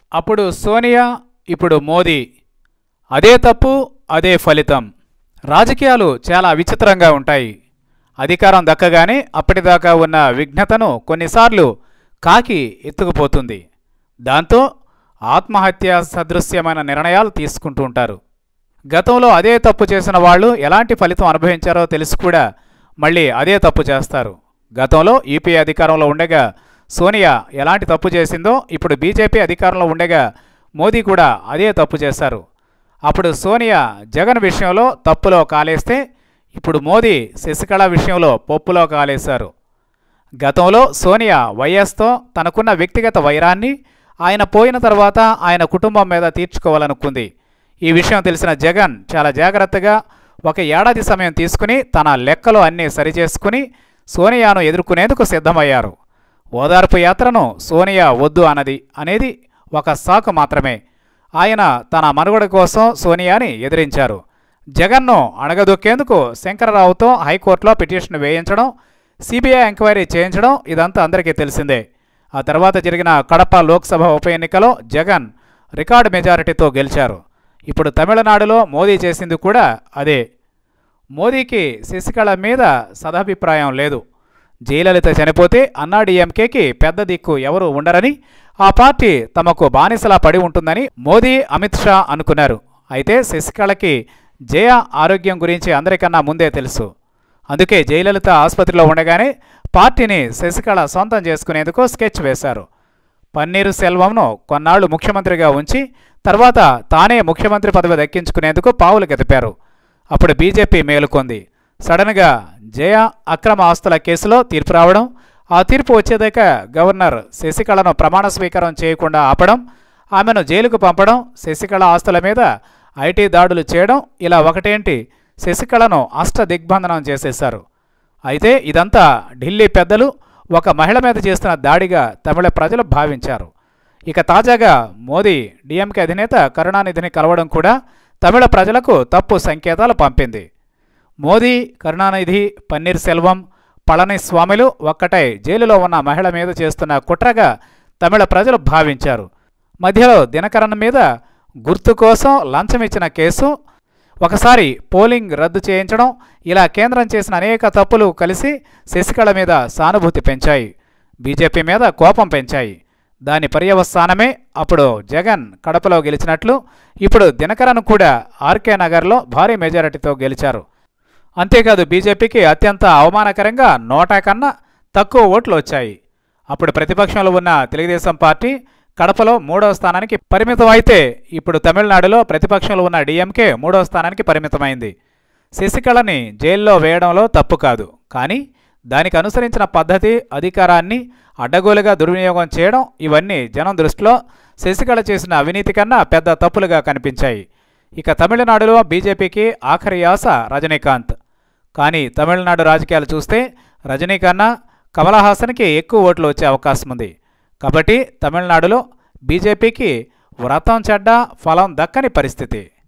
అప్పుడు సోనియా ఇప్పుడు మోదీ అదే తప్పు అదే ఫలితం రాజకీయాలు చాలా విచిత్రంగా ఉంటాయి అధికారం దక్కగానే అప్పటిదాకా ఉన్న విఘ్నతను కొన్నిసార్లు కాకి ఎత్తుకుపోతుంది దాంతో ఆత్మహత్య సదృశ్యమైన నిర్ణయాలు తీసుకుంటూ ఉంటారు గతంలో అదే తప్పు చేసిన వాళ్ళు ఎలాంటి ఫలితం అనుభవించారో తెలిసి కూడా మళ్ళీ అదే తప్పు చేస్తారు గతంలో యూపీ అధికారంలో ఉండగా సోనియా ఎలాంటి తప్పు చేసిందో ఇప్పుడు బీజేపీ అధికారంలో ఉండగా మోదీ కూడా అదే తప్పు చేశారు అప్పుడు సోనియా జగన్ విషయంలో తప్పులో కాలేస్తే ఇప్పుడు మోదీ శశికళ విషయంలో పప్పులో కాలేశారు గతంలో సోనియా వైఎస్తో తనకున్న వ్యక్తిగత వైరాన్ని ఆయన పోయిన తర్వాత ఆయన కుటుంబం మీద తీర్చుకోవాలనుకుంది ఈ విషయం తెలిసిన జగన్ చాలా జాగ్రత్తగా ఒక ఏడాది సమయం తీసుకుని తన లెక్కలు అన్నీ సరిచేసుకుని సోనియాను ఎదుర్కొనేందుకు సిద్ధమయ్యారు ఓదార్పు యాత్రను సోనియా వద్దు అన్నది అనేది ఒక సాకు మాత్రమే ఆయన తన మనుగడ కోసం సోనియాని ఎదిరించారు జగన్ను అణగదొక్కేందుకు శంకరరావుతో హైకోర్టులో పిటిషన్ వేయించడం సిబిఐ ఎంక్వైరీ చేయించడం ఇదంతా అందరికీ తెలిసిందే ఆ తర్వాత జరిగిన కడప లోక్సభ ఉప ఎన్నికలో జగన్ రికార్డు మెజారిటీతో గెలిచారు ఇప్పుడు తమిళనాడులో మోదీ చేసింది కూడా అదే మోదీకి శశికళ మీద సదాభిప్రాయం లేదు జయలలిత చనిపోతే అన్నాడీఎంకేకి పెద్ద దిక్కు ఎవరు ఉండరని ఆ పార్టీ తమకు బానిసలా పడి ఉంటుందని మోదీ అమిత్ షా అనుకున్నారు అయితే శశికళకి జయ ఆరోగ్యం గురించి అందరికన్నా ముందే తెలుసు అందుకే జయలలిత ఆసుపత్రిలో ఉండగానే పార్టీని శశికళ సొంతం చేసుకునేందుకు స్కెచ్ వేశారు పన్నీరు సెల్వంను కొన్నాళ్లు ముఖ్యమంత్రిగా ఉంచి తర్వాత తానే ముఖ్యమంత్రి పదవి దక్కించుకునేందుకు పావులు గెదిపారు అప్పుడు బీజేపీ మేలుకొంది సడన్గా జయ అక్రమ ఆస్తుల కేసులో తీర్పు రావడం ఆ తీర్పు వచ్చేదాకా గవర్నర్ శశికళను ప్రమాణ స్వీకారం చేయకుండా ఆపడం ఆమెను జైలుకు పంపడం శశికళ ఆస్తుల మీద ఐటీ దాడులు చేయడం ఇలా ఒకటేంటి శశికళను అష్ట దిగ్బంధనం చేసేశారు అయితే ఇదంతా ఢిల్లీ పెద్దలు ఒక మహిళ మీద చేస్తున్న దాడిగా తమిళ ప్రజలు భావించారు ఇక తాజాగా మోదీ డిఎంకే అధినేత కరుణానిధిని కలవడం కూడా తమిళ ప్రజలకు తప్పు సంకేతాలు పంపింది మోదీ కరుణానిధి పన్నీర్ సెల్వం పళనిస్వామిలు ఒక్కటై జైలులో ఉన్న మహిళ మీద చేస్తున్న కుట్రగా తమిళ ప్రజలు భావించారు మధ్యలో దినకరన్ మీద గుర్తు కోసం లంచం ఇచ్చిన కేసు ఒకసారి పోలింగ్ రద్దు చేయించడం ఇలా కేంద్రం చేసిన అనేక తప్పులు కలిసి శశికళ మీద సానుభూతి పెంచాయి బీజేపీ మీద కోపం పెంచాయి దాని పర్యవసానమే అప్పుడు జగన్ కడపలో గెలిచినట్లు ఇప్పుడు దినకరన్ కూడా ఆర్కే నగర్లో భారీ మెజారిటీతో గెలిచారు అంతేకాదు బీజేపీకి అత్యంత అవమానకరంగా నోటా కన్నా తక్కువ ఓట్లు వచ్చాయి అప్పుడు ప్రతిపక్షంలో ఉన్న తెలుగుదేశం పార్టీ కడపలో మూడో స్థానానికి పరిమితం అయితే ఇప్పుడు తమిళనాడులో ప్రతిపక్షంలో ఉన్న డీఎంకే మూడో స్థానానికి పరిమితమైంది శశికళని జైల్లో వేయడంలో తప్పు కాదు కానీ దానికి అనుసరించిన పద్ధతి అధికారాన్ని అడ్డగోలుగా దుర్వినియోగం చేయడం ఇవన్నీ జనం దృష్టిలో శశికళ చేసిన అవినీతి కన్నా పెద్ద తప్పులుగా కనిపించాయి ఇక తమిళనాడులో బీజేపీకి ఆఖరి ఆశ రజనీకాంత్ కానీ తమిళనాడు రాజకీయాలు చూస్తే రజనీ కన్నా కమలహాసన్కి ఎక్కువ ఓట్లు వచ్చే అవకాశం ఉంది కాబట్టి తమిళనాడులో బీజేపీకి వ్రతం చెడ్డ ఫలం దక్కని పరిస్థితి